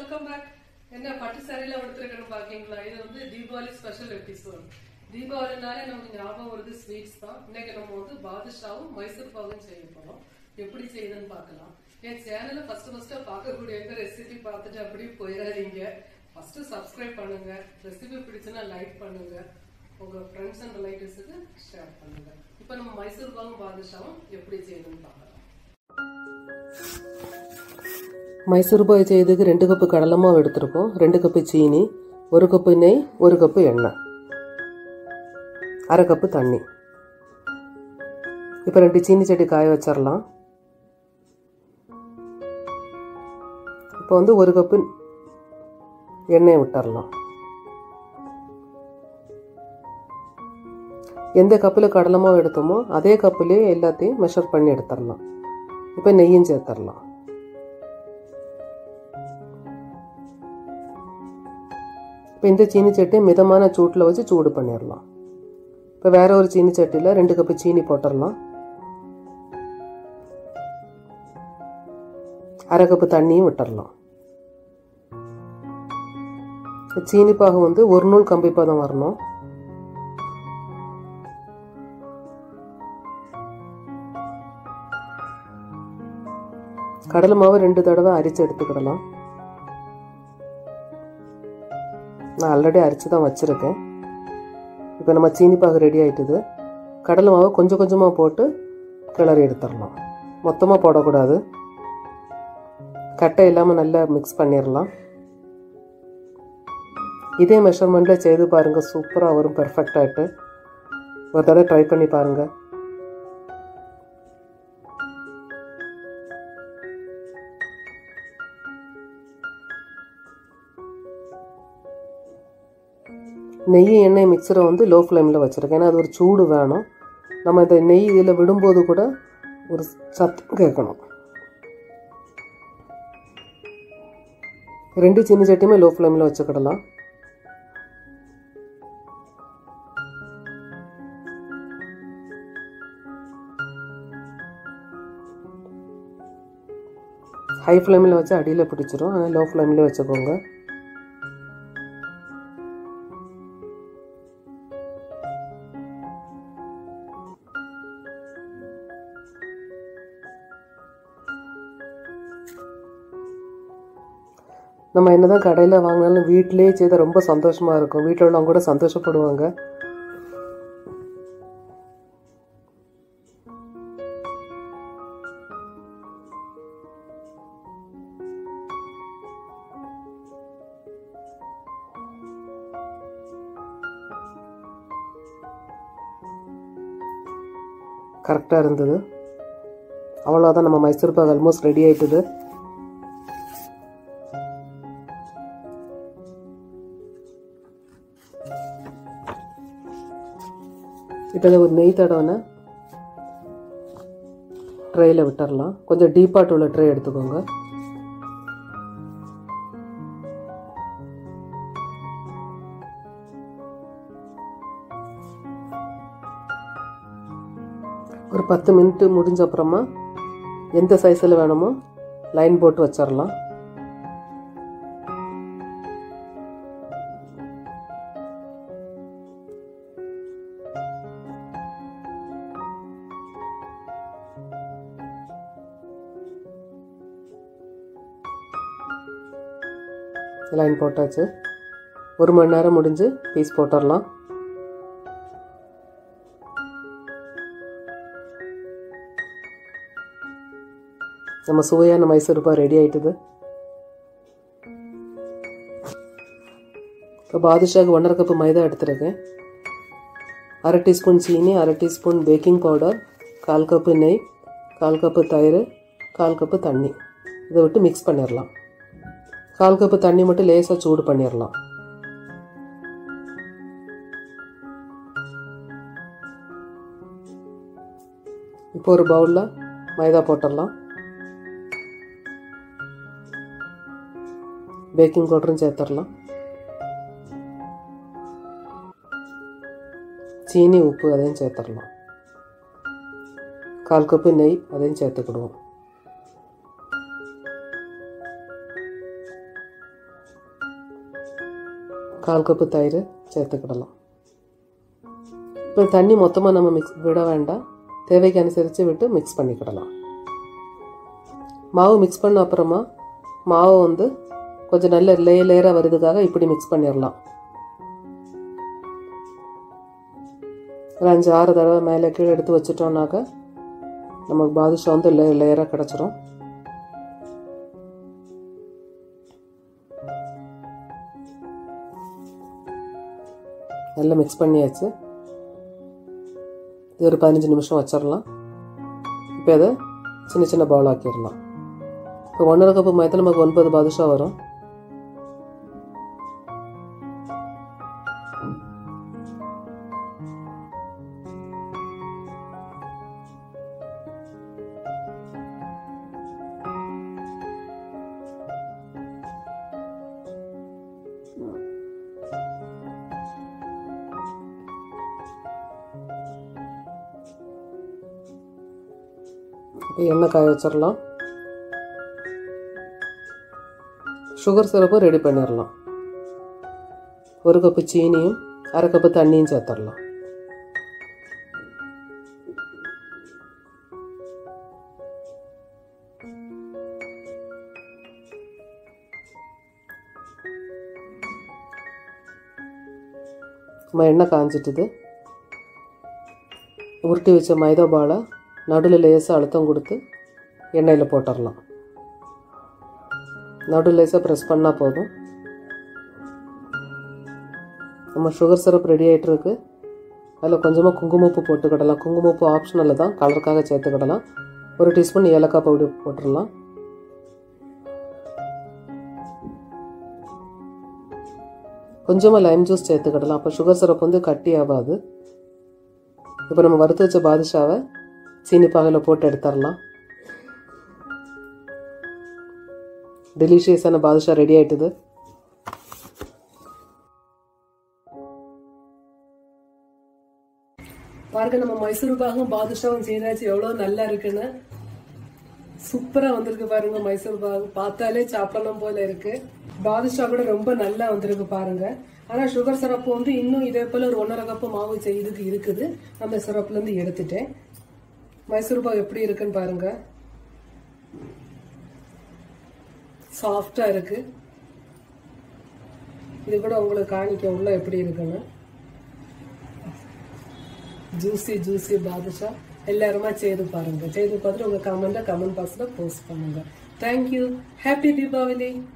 welcome back என்ன பட்டு சாரியில எடுத்துருக்கேன்னு பாக்கீங்களா இது வந்து தீபாவளி ஸ்பெஷல் எபிசோட் தீபாவளினாலே நமக்கு ஞாபகம் வருது ஸ்வீட்ஸ் தான் இன்னைக்கு நம்ம வந்து பாதுஷாவும் மைசூர் பாகும் செய்ய போறோம் எப்படி செய்யுதுன்னு பார்க்கலாம் என் சேனலை ஃபர்ஸ்ட் ஃபர்ஸ்டா பார்க்கக்கூடியவங்க ரெசிபி பார்த்துட்டு அப்படியே போயிடாதீங்க ஃபர்ஸ்ட் சப்ஸ்கிரைப் பண்ணுங்க ரெசிபி பிடிச்சுன்னா லைக் பண்ணுங்க உங்க ஃப்ரெண்ட்ஸ் அண்ட் ரிலேட்டிவ்ஸுக்கு ஷேர் பண்ணுங்க இப்போ நம்ம மைசூர் பாகும் பாதுஷாவும் எப்படி செய்யுதுன்னு பார்க்கலாம் மைசூர் பாய் செய்யறதுக்கு ரெண்டு கப்பு கடலை மாவு எடுத்திருக்கோம் ரெண்டு கப்பு சீனி ஒரு கப்பு நெய் ஒரு கப்பு எண்ணெய் அரை கப்பு தண்ணி இப்போ ரெண்டு சீனி சட்டி காய வச்சிடலாம் இப்போ வந்து ஒரு கப்பு எண்ணெயை விட்டுறலாம் எந்த கப்பில் கடலை மாவு எடுத்தோமோ அதே கப்பிலே எல்லாத்தையும் மெஷர் பண்ணி எடுத்துடலாம் இப்போ நெய்யும் சேர்த்துடலாம் இப்போ இந்த சீனி சட்டியை மிதமான சூட்டில் வச்சு சூடு பண்ணிடலாம் இப்போ வேற ஒரு சீனி சட்டியில் ரெண்டு கப்பு சீனி போட்டுடலாம் அரை கப்பு தண்ணியும் விட்டுடலாம் சீனி பாகு வந்து ஒரு நூல் கம்பி பதம் வரணும் கடலை மாவு ரெண்டு தடவை அரிச்சு எடுத்துக்கிடலாம் நான் ஆல்ரெடி அரிச்சு தான் வச்சுருக்கேன் இப்போ நம்ம சீனி பாகு ரெடி ஆயிட்டுது கடலை மாவு கொஞ்சம் கொஞ்சமாக போட்டு கிளறி எடுத்துடலாம் மொத்தமாக போடக்கூடாது கட்டை இல்லாமல் நல்லா மிக்ஸ் பண்ணிடலாம் இதே மெஷர்மெண்ட்டில் செய்து பாருங்கள் சூப்பராக வரும் பெர்ஃபெக்டாகிட்டு ஒரு தடவை ட்ரை பண்ணி பாருங்கள் நெய் எண்ணெய் மிக்சரை வந்து லோ ஃப்ளேமில் வச்சுருக்கேன் ஏன்னா அது ஒரு சூடு வேணும் நம்ம இந்த நெய் இதில் விடும்போது கூட ஒரு சத்தம் கேட்கணும் ரெண்டு சின்ன சட்டியுமே லோ ஃப்ளேமில் வச்சுக்கிடலாம் ஹை ஃப்ளேமில் வச்சு அடியில் பிடிச்சிரும் ஆனால் லோ ஃப்ளேமில் வச்சுக்கோங்க நம்ம என்னதான் கடையில் வாங்கினாலும் வீட்டிலேயே செய்த ரொம்ப சந்தோஷமாக இருக்கும் வீட்டில் உள்ளவங்க கூட சந்தோஷப்படுவாங்க கரெக்டாக இருந்தது அவ்வளோதான் நம்ம மைசூர் பாக் ஆல்மோஸ்ட் ரெடி ஆயிட்டுது இப்போ இதை ஒரு நெய் தடவைன ட்ரேயில் விட்டுறலாம் கொஞ்சம் டீப்பாட் உள்ள ட்ரே எடுத்துக்கோங்க ஒரு பத்து மினிட் முடிஞ்ச அப்புறமா எந்த சைஸில் வேணுமோ லைன் போட்டு வச்சிடலாம் லைன் போட்டாச்சு ஒரு மணி நேரம் முடிஞ்சு பீஸ் போட்டுடலாம் நம்ம சுவையான மைசூர் பா ரெடி ஆயிட்டுது இப்போ பாதுஷாக்கு ஒன்றரை கப்பு மைதா எடுத்துருக்கேன் அரை டீஸ்பூன் சீனி அரை டீஸ்பூன் பேக்கிங் பவுடர் கால் கப்பு நெய் கால் கப்பு தயிர் கால் கப்பு தண்ணி இதை விட்டு மிக்ஸ் பண்ணிடலாம் கால் கப்பு தண்ணி மட்டும் லேசாக சூடு பண்ணிடலாம் இப்போ ஒரு பவுலில் மைதா போட்டுடலாம் பேக்கிங் பவுடரும் சேர்த்துடலாம் சீனி உப்பு அதையும் சேர்த்துடலாம் கால் கப்பு நெய் அதையும் சேர்த்துக்கிடுவோம் கால் கப்பு தயிர் சேர்த்துக்கிடலாம் இப்போ தண்ணி மொத்தமாக நம்ம மிக்ஸ் விட வேண்டாம் தேவைக்கு அனுசரித்து விட்டு மிக்ஸ் பண்ணிக்கிடலாம் மாவு மிக்ஸ் பண்ண அப்புறமா மாவு வந்து கொஞ்சம் நல்ல லேயர் லேயராக வருதுக்காக இப்படி மிக்ஸ் பண்ணிடலாம் ஒரு அஞ்சு ஆறு தடவை மேலே கீழே எடுத்து வச்சிட்டோம்னாக்க நமக்கு பாதுஷா வந்து லே லேயராக கிடச்சிரும் நல்லா மிக்ஸ் பண்ணியாச்சு இது ஒரு பதினஞ்சு நிமிஷம் வச்சிடலாம் இப்போ அதை சின்ன சின்ன பவுல் ஆக்கிடலாம் இப்போ ஒன்றரை கப்பு மைதா நமக்கு ஒன்பது பாதுஷா வரும் இப்போ எண்ணெய் காய வச்சிடலாம் சுகர் சிரப்பும் ரெடி பண்ணிடலாம் ஒரு கப்பு சீனியும் அரை கப்பு தண்ணியும் சேர்த்துடலாம் நம்ம எண்ணெய் காஞ்சிட்டுது உருட்டி வச்ச மைதா பாலை நடுவில் லேசாக அழுத்தம் கொடுத்து எண்ணெயில் போட்டுடலாம் நடுவில் லேசாக ப்ரெஸ் பண்ணால் போதும் நம்ம சுகர் சிரப் ரெடி ஆகிட்டுருக்கு அதில் கொஞ்சமாக குங்குமப்பூ போட்டுக்கிடலாம் குங்குமப்பூ ஆப்ஷனலில் தான் கலருக்காக சேர்த்துக்கிடலாம் ஒரு டீஸ்பூன் ஏலக்காய் பவுடர் போட்டுடலாம் கொஞ்சமாக லைம் ஜூஸ் சேர்த்துக்கிடலாம் அப்போ சுகர் சிரப் வந்து கட்டி ஆகாது இப்போ நம்ம வறுத்து வச்ச பாதுஷாவை சீனி பாகையில் போட்டு எடுத்துடலாம் டெலிஷியஸான பாதுஷா ரெடி ஆயிட்டுது பாருங்க நம்ம மைசூர் பாகும் பாதுஷாவும் செய்தாச்சு எவ்வளவு நல்லா இருக்குன்னு சூப்பரா வந்திருக்கு பாருங்க மைசூர் பாகு பார்த்தாலே சாப்பிடணும் போல இருக்கு பாதுஷா கூட ரொம்ப நல்லா வந்திருக்கு பாருங்க ஆனா சுகர் சிரப்பு வந்து இன்னும் இதே போல ஒரு ஒன்றரை கப்பு மாவு செய்யுதுக்கு இருக்குது நம்ம சிரப்புல இருந்து எடுத்துட்டேன் மைசூர் பாகு எப்படி இருக்குன்னு பாருங்க சாஃப்டா இருக்கு இது கூட உங்களுக்கு காணிக்க உள்ள எப்படி இருக்குன்னு ஜூசி ஜூசி பாதுஷா எல்லாருமா செய்து பாருங்க செய்து பார்த்துட்டு உங்க கமெண்ட்டை கமெண்ட் பாக்ஸ்ல போஸ்ட் பண்ணுங்க தேங்க்யூ ஹாப்பி தீபாவளி